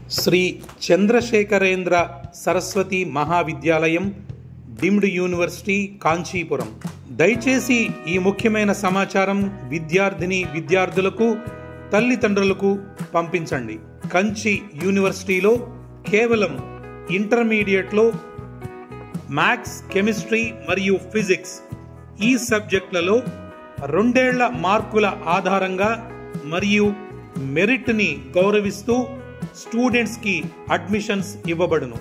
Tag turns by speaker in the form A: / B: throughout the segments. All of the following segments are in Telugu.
A: శ్రీ చంద్రశేఖరేంద్ర సరస్వతి మహావిద్యాలయం డిమ్డ్ యూనివర్సిటీ కాంచీపురం దయచేసి ఈ ముఖ్యమైన సమాచారం విద్యార్థిని విద్యార్థులకు తల్లిదండ్రులకు పంపించండి కంచి యూనివర్సిటీలో కేవలం ఇంటర్మీడియట్లో మ్యాథ్స్ కెమిస్ట్రీ మరియు ఫిజిక్స్ ఈ సబ్జెక్టులలో రెండేళ్ల మార్కుల ఆధారంగా మరియు మెరిట్ని గౌరవిస్తూ స్టూడెంట్స్కి అడ్మిషన్స్ ఇవ్వబడును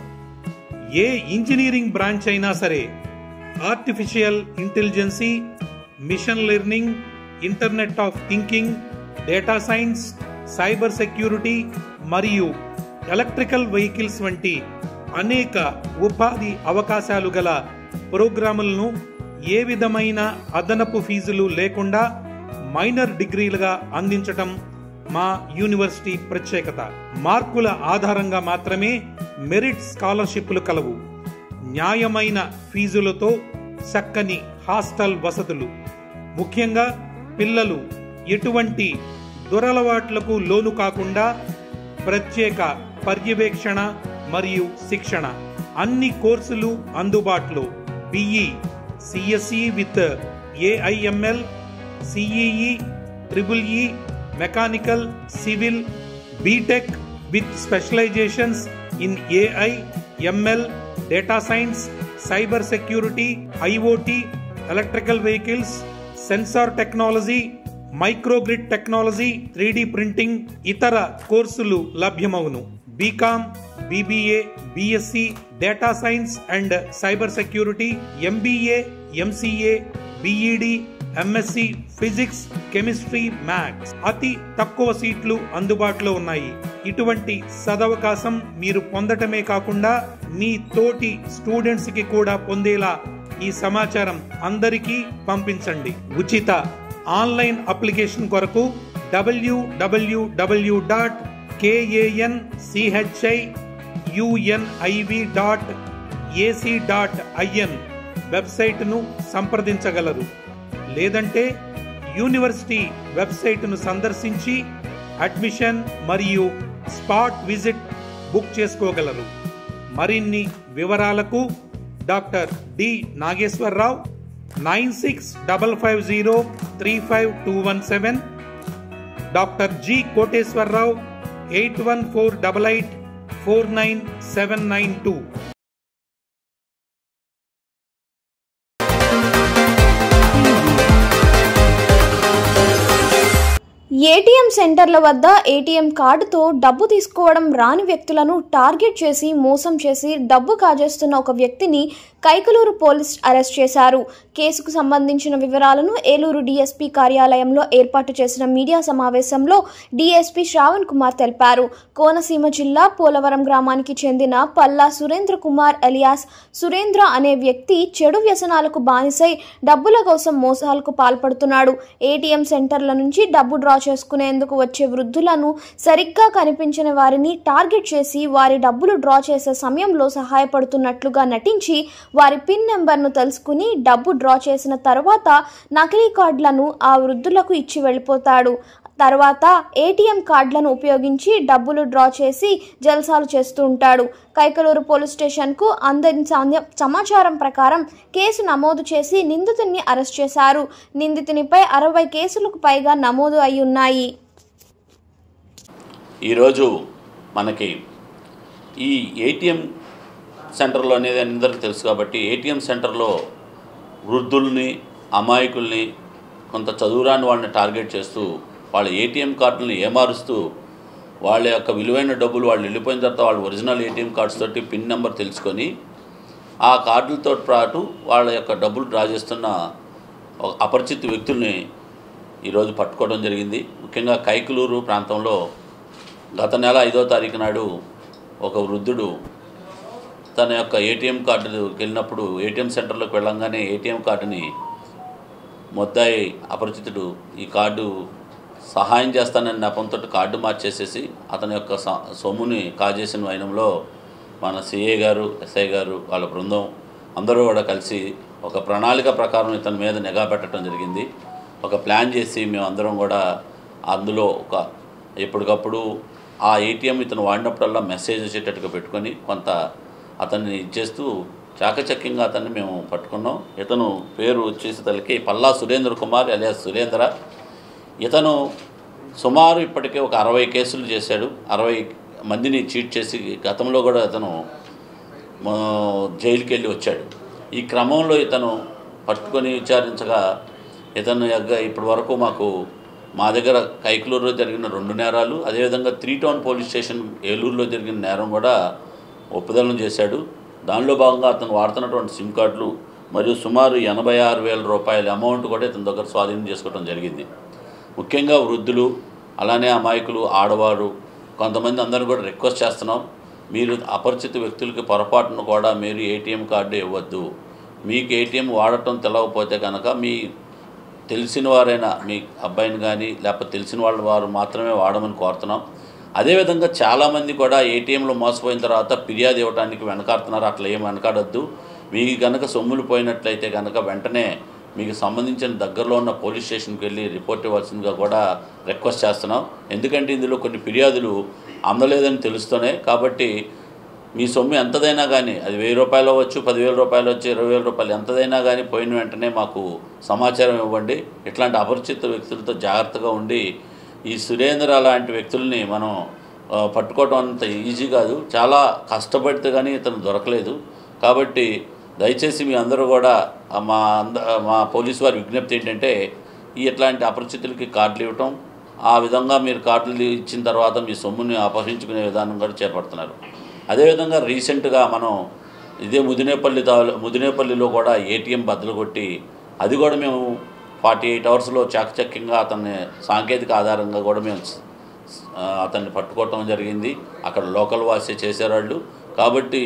A: ఏ ఇంజనీరింగ్ బ్రాంచ్ అయినా సరే artificial intelligence machine learning internet of thinking data science cyber security మరియు ఎలక్ట్రికల్ వెహికల్స్ వంటి అనేక ఉపాధి అవకాశాలు గల ప్రోగ్రాములను ఏ విధమైన అదనపు ఫీజులు లేకుండా మైనర్ డిగ్రీలుగా అందించటం మా యూనివర్సిటీ ప్రత్యేకత మార్కుల ఆధారంగా మాత్రమే మెరిట్ స్కాలర్షిప్లు కలవు న్యాయమైన ఫీజులతో చక్కని హాస్టల్ వసతులు ముఖ్యంగా పిల్లలు ఎటువంటి దురలవాట్లకు లోను కాకుండా ప్రత్యేక పర్యవేక్షణ మరియు శిక్షణ అన్ని కోర్సులు అందుబాటులో BE CSE with AIML CEE triple E mechanical civil BTech with specializations in AI ML data science cyber security IoT electrical vehicles sensor technology microgrid technology three printing ఇతర కోర్సులు లభ్యమవును BCom BBA BSc data science and cyber security MBA MCA BEd MSc physics chemistry maths అతి తక్కువ సీట్లు అందుబాటులో ఉన్నాయి ఇటువంటి సదవకాశం మీరు పొందటమే కాకుండా మీ తోటి స్టూడెంట్స్ కి కూడా పొందేలా ఈ సమాచారం అందరికీ పంపించండి ఉచిత ఆన్లైన్ అప్లికేషన్ కొరకు WWW dot KAN CHI UNIV dot AC dot IN వెబ్సైట్ను సంప్రదించగలరు లేదంటే యూనివర్సిటీ వెబ్సైట్ను సందర్శించి అడ్మిషన్ మరియు స్పాట్ విజిట్ బుక్ చేసుకోగలరు మరిన్ని వివరాలకు doctor D Nageswara Rao nine six double five zero three five two one seven doctor G Koteswara Rao eight one four double eight four nine seven nine two
B: ATM సెంటర్ల వద్ద ఏటీఎం కార్డుతో డబ్బు తీసుకోవడం రాని వ్యక్తులను టార్గెట్ చేసి మోసం చేసి డబ్బు కాజేస్తున్న ఒక వ్యక్తిని కైకలూరు పోలీస్ అరెస్ట్ చేశారు కేసుకు సంబంధించిన వివరాలను ఏలూరు డీఎస్పీ కార్యాలయంలో ఏర్పాటు చేసిన మీడియా సమావేశంలో డీఎస్పీ శ్రావణ్ కుమార్ తెలిపారు కోనసీమ జిల్లా పోలవరం గ్రామానికి చెందిన పల్లా సురేంద్ర కుమార్ అలియాస్ సురేంద్ర అనే వ్యక్తి చెడు వ్యసనాలకు బానిసై డబ్బుల కోసం మోసాలకు పాల్పడుతున్నాడు ఏటీఎం సెంటర్ల నుంచి డబ్బు డ్రా చేసుకునేందుకు వచ్చే వృద్ధులను సరిగ్గా కనిపించిన వారిని టార్గెట్ చేసి వారి డబ్బులు డ్రా చేసే సమయంలో సహాయపడుతున్నట్లుగా నటించి వారి పిన్ నెంబర్ను తెలుసుకుని డబ్బు డ్రా చేసిన తర్వాత నకిలీ కార్డులను ఆ వృద్ధులకు ఇచ్చి వెళ్ళిపోతాడు తర్వాత ఏటీఎం కార్డులను ఉపయోగించి డబ్బులు డ్రా చేసి జల్సాలు చేస్తూ ఉంటాడు కైకలూరు పోలీస్ స్టేషన్కు అందని సాంద్య- సమాచారం ప్రకారం కేసు నమోదు చేసి నిందితుడిని అరెస్ట్ చేశారు నిందితునిపై అరవై కేసులకు పైగా నమోదు అయి ఉన్నాయి
C: ఈరోజు మనకి ఈ ఏటీఎం సెంటర్లో అనేది అందరికీ తెలుసు కాబట్టి ఏటీఎం సెంటర్లో వృద్ధుల్ని అమాయకుల్ని కొంత చదువురాని వాళ్ళని టార్గెట్ చేస్తూ వాళ్ళ ఏటీఎం కార్డులను ఏమారుస్తూ వాళ్ళ యొక్క విలువైన డబ్బులు వాళ్ళు వెళ్ళిపోయిన తర్వాత వాళ్ళ ఒరిజినల్ ఏటీఎం కార్డ్స్ తోటి పిన్ నెంబర్ తెలుసుకొని ఆ కార్డులతో పాటు వాళ్ళ యొక్క డబ్బులు డ్రా చేస్తున్న ఒక అపరిచిత వ్యక్తుల్ని ఈరోజు పట్టుకోవడం జరిగింది ముఖ్యంగా కైకలూరు ప్రాంతంలో గత నెల ఐదో తారీఖు నాడు ఒక వృద్ధుడు తన యొక్క ఏటీఎం కార్డు వెళ్ళినప్పుడు ఏటీఎం సెంటర్లోకి వెళ్ళంగానే ఏటీఎం కార్డుని మొద్దాయి అపరిచితుడు ఈ కార్డు సహాయం చేస్తానని నెపంతో కార్డు మార్చేసేసి అతని యొక్క స- సొమ్ముని కాజేసిన వైనంలో మన సిఏ గారు ఎస్ఐ గారు వాళ్ళ బృందం అందరూ కూడా కలిసి ఒక ప్రణాళిక ప్రకారం ఇతని మీద నిఘా పెట్టడం జరిగింది ఒక ప్లాన్ చేసి మేము అందరం కూడా అందులో ఒక ఎప్పటికప్పుడు ఆ ఏటీఎం ఇతను వాడినప్పుడల్లా మెసేజ్ వచ్చేటట్టుగా పెట్టుకొని కొంత అతన్ని ఇచ్చేస్తూ చాకచక్యంగా అతన్ని మేము పట్టుకున్నాం ఇతను పేరు వచ్చేసి తలకి పల్లా సురేంద్ర కుమార్ అలియాస్ సురేంద్ర ఇతను సుమారు ఇప్పటికే ఒక అరవై కేసులు చేశాడు అరవై మందిని చీట్ చేసి గతంలో కూడా ఇతను మా జైలుకి వెళ్ళి వచ్చాడు ఈ క్రమంలో ఇతను పట్టుకొని విచారించగా ఇతను యగ్గ- ఇప్పటి వరకు మాకు మా దగ్గర కైకలూరులో జరిగిన రెండు నేరాలు అదేవిధంగా త్రీ టౌన్ పోలీస్ స్టేషన్ ఏలూరులో జరిగిన నేరం కూడా ఒప్పుదలం చేశాడు దానిలో భాగంగా అతను వాడుతున్నటువంటి సిమ్ కార్డులు మరియు సుమారు ఎనభై ఆరు వేల రూపాయల అమౌంట్ కూడా ఇతని దగ్గర స్వాధీనం చేసుకోవడం జరిగింది ముఖ్యంగా వృద్ధులు అలానే అమాయకులు ఆడవారు కొంతమంది అందరూ కూడా రిక్వెస్ట్ చేస్తున్నాం మీరు అపరిచిత వ్యక్తులకి పొరపాటును కూడా మీరు ఏటీఎం కార్డు ఇవ్వద్దు మీకు ఏటీఎం వాడటం తెలవకపోతే కనుక మీ తెలిసిన వారైనా మీ అబ్బాయిని కానీ లేకపోతే తెలిసిన వాళ్ళ వారు మాత్రమే వాడమని కోరుతున్నాం అదేవిధంగా చాలామంది కూడా ఏటీఎంలో మోసపోయిన తర్వాత ఫిర్యాదు ఇవ్వడానికి వెనకాడుతున్నారు అట్లా ఏం వెనకాడొద్దు మీకు కనుక సొమ్ములు పోయినట్లయితే కనుక వెంటనే మీకు సంబంధించిన దగ్గరలో ఉన్న పోలీస్ స్టేషన్కి వెళ్ళి రిపోర్ట్ ఇవ్వాల్సిందిగా కూడా రిక్వెస్ట్ చేస్తున్నాం ఎందుకంటే ఇందులో కొన్ని ఫిర్యాదులు అందలేదని తెలుస్తూనే కాబట్టి మీ సొమ్ము ఎంతదైనా కానీ అది వెయ్యి రూపాయలు అవ్వచ్చు పదివేల రూపాయలు వచ్చి ఇరవై వేల రూపాయలు ఎంతదైనా కానీ పోయిన వెంటనే మాకు సమాచారం ఇవ్వండి ఇట్లాంటి అపరిచిత వ్యక్తులతో జాగ్రత్తగా ఉండి ఈ సురేంద్ర లాంటి వ్యక్తుల్ని మనం ఆ, పట్టుకోవడం అంత ఈజీ కాదు చాలా కష్టపడితే కానీ ఇతను దొరకలేదు కాబట్టి దయచేసి మీ అందరూ కూడా ఆ, మా అంద మా పోలీసు వారి విజ్ఞప్తి ఏంటంటే ఈ ఇట్లాంటి అపరిచితులకి కార్డులు ఇవ్వటం ఆ విధంగా మీరు కార్డులు ఇచ్చిన తర్వాత మీ సొమ్ముని అపహరించుకునే విధానం కూడా చేపడుతున్నారు అదేవిధంగా రీసెంట్గా మనం ఇదే ముదినేపల్లి తాలూ ముదినేపల్లిలో కూడా ఏటీఎం బద్దలు కొట్టి అది కూడా మేము ఫార్టీ ఎయిట్ అవర్స్లో చాకచక్యంగా అతన్ని సాంకేతిక ఆధారంగా కూడా మేము ఆ, అతన్ని పట్టుకోవటం జరిగింది అక్కడ లోకల్ వాసే చేశారు వాళ్ళు కాబట్టి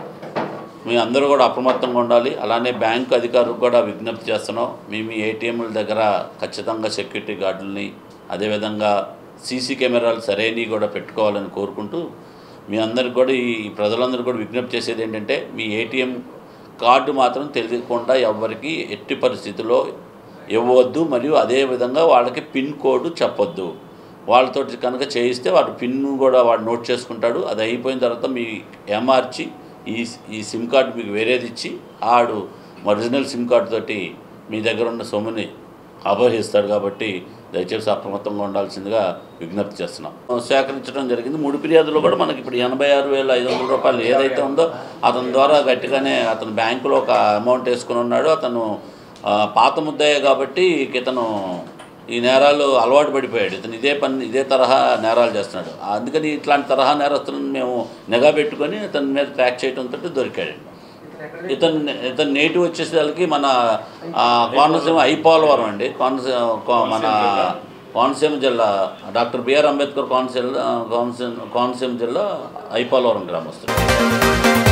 C: మీ అందరూ కూడా అప్రమత్తంగా ఉండాలి అలానే బ్యాంకు అధికారులకు కూడా విజ్ఞప్తి చేస్తున్నాం మీ మీ ఏటీఎంల దగ్గర ఖచ్చితంగా సెక్యూరిటీ గార్డులని అదేవిధంగా సీసీ కెమెరాలు సరైనవి కూడా పెట్టుకోవాలని కోరుకుంటూ మీ అందరికి కూడా ఈ ప్రజలందరూ కూడా విజ్ఞప్తి చేసేది ఏంటంటే మీ ఏటీఎం కార్డు మాత్రం తెలియకుండా ఎవరికి ఎట్టి పరిస్థితుల్లో ఇవ్వవద్దు మరియు అదేవిధంగా వాళ్ళకి పిన్ కోడ్ చెప్పొద్దు వాళ్ళతో కనుక చేయిస్తే వాడు పిన్ కూడా వాడు నోట్ చేసుకుంటాడు అది అయిపోయిన తర్వాత మీ ఏమార్చి ఈ ఈ సిమ్ కార్డు మీకు వేరేది ఇచ్చి ఆడు ఒరిజినల్ సిమ్ కార్డు తోటి మీ దగ్గర ఉన్న సొమ్ముని అపహరిస్తాడు కాబట్టి దయచేసి అప్రమత్తంగా ఉండాల్సిందిగా విజ్ఞప్తి చేస్తున్నాం సేకరించడం జరిగింది మూడు ఫిర్యాదులో కూడా మనకి ఇప్పుడు ఎనభై ఆరు వేల ఐదు వందల రూపాయలు ఏదైతే ఉందో అతని ద్వారా గట్టిగానే అతను బ్యాంకులో ఒక అమౌంట్ వేసుకుని ఉన్నాడు అతను ఆ, పాత ముద్దయ్య కాబట్టి ఇతను ఈ నేరాలు అలవాటు పడిపోయాడు ఇతను ఇదే పని ఇదే తరహా నేరాలు చేస్తున్నాడు అందుకని ఇట్లాంటి తరహా నేరస్తులను మేము నిఘా పెట్టుకొని ఇతని మీద ట్రాక్ చేయడంతో దొరికాడు ఇతను ఇతను నేటివ్ వచ్చేసరికి మన ఆ, కోనసీమ ఐపోలవరం అండి కోనసీమ కో- మన కోనసీమ జిల్లా డాక్టర్ బిఆర్ అంబేద్కర్ కోనసీమ కోనసీమ కోనసీమ జిల్లా ఐపోలవరం గ్రామస్తుడు